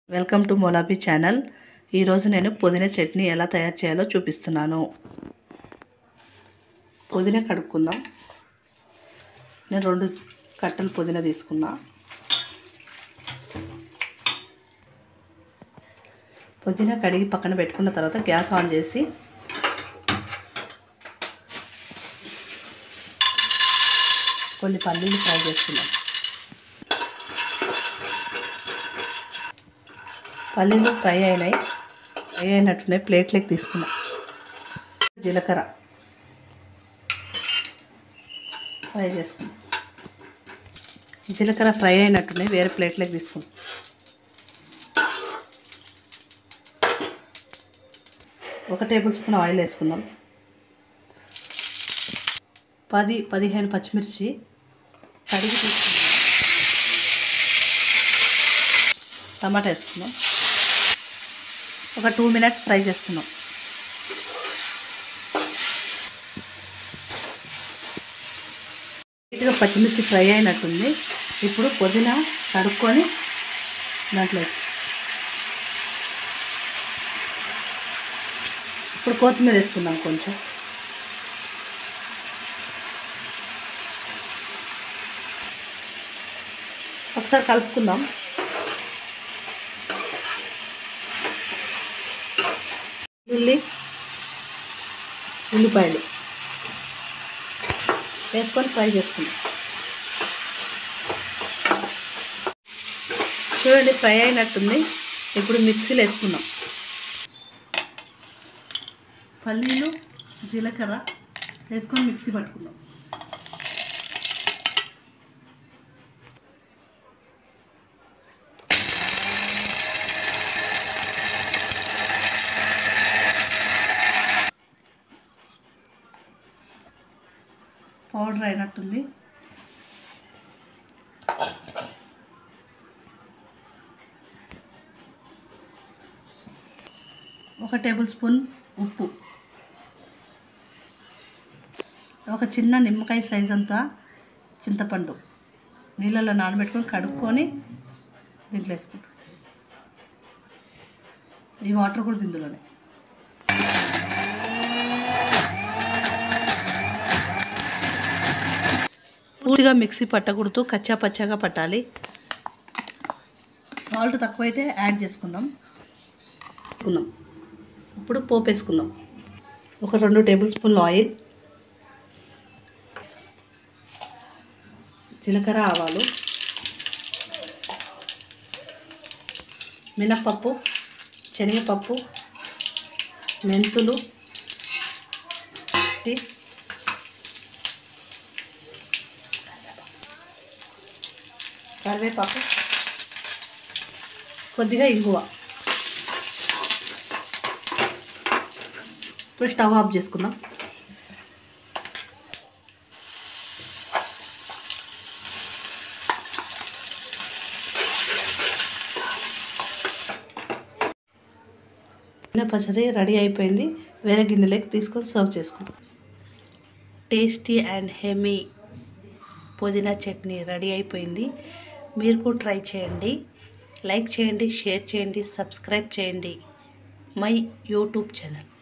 welcome to మొలాబీ channel ఈరోజు నేను పుదీనా చట్నీ ఎలా తయారు చేయాలో చూపిస్తున్నాను పుదీనా కడుక్కుందాం నేను రెండు కట్టలు పుదీనా తీసుకున్నా పుదీనా కడిగి పక్కన పెట్టుకున్న తర్వాత గ్యాస్ ఆన్ చేసి కొన్ని పల్లీలు ఫ్రై చేసుకున్నాం పల్లీలు ఫ్రై అయినాయి ఫ్రై అయినట్టున్నాయి ప్లేట్లోకి తీసుకున్నా జీలకర్ర ఫ్రై చేసుకున్నాం జీలకర్ర ఫ్రై అయినట్టున్నాయి వేరే ప్లేట్లోకి తీసుకున్నాం ఒక టేబుల్ స్పూన్ ఆయిల్ వేసుకుందాం పది పదిహేను పచ్చిమిర్చి కడిగి తీసుకున్నాం టమాటా వేసుకున్నాం ఒక టూ మినిట్స్ ఫ్రై చేసుకున్నాం నీట్గా పచ్చిమిర్చి ఫ్రై అయినట్టుంది ఇప్పుడు పుదీనా కడుక్కొని దాంట్లో వేసి ఇప్పుడు కొత్తిమీర వేసుకుందాం కొంచెం ఒకసారి కలుపుకుందాం ఉల్లి ఉల్లిపాయలు వేసుకొని ఫ్రై చేసుకుందాం చూడండి ఫ్రై అయినట్టుంది ఇప్పుడు మిక్సీలో వేసుకుందాం పల్లీలు జీలకర్ర వేసుకొని మిక్సీ పట్టుకుందాం పౌడర్ అయినట్టుంది ఒక టేబుల్ స్పూన్ ఉప్పు ఒక చిన్న నిమ్మకాయ సైజ్ అంతా చింతపండు నీళ్ళలో నానబెట్టుకొని కడుక్కొని దీంట్లో వేసుకుంటాం ఈ వాటర్ కూడా ఇందులోనే పూర్తిగా మిక్సీ పట్టకూడదు కచ్చా పచ్చాగా పట్టాలి సాల్ట్ తక్కువైతే యాడ్ చేసుకుందాం వేసుకుందాం ఇప్పుడు పోపు వేసుకుందాం ఒక రెండు టేబుల్ స్పూన్లు ఆయిల్ జీలకర్ర ఆవాలు మినప్పప్పు శనగపప్పు మెంతులు కరివేపాకు కొద్దిగా ఇంగువ ఇప్పుడు స్టవ్ ఆఫ్ చేసుకుందాం పచ్చడి రెడీ అయిపోయింది వేరే గిన్నెలోకి తీసుకొని సర్వ్ చేసుకుందాం టేస్టీ అండ్ హెమీ పుదీనా చట్నీ రెడీ అయిపోయింది మీరు కూడా ట్రై చేయండి లైక్ చేయండి షేర్ చేయండి సబ్స్క్రైబ్ చేయండి మై యూట్యూబ్ ఛానల్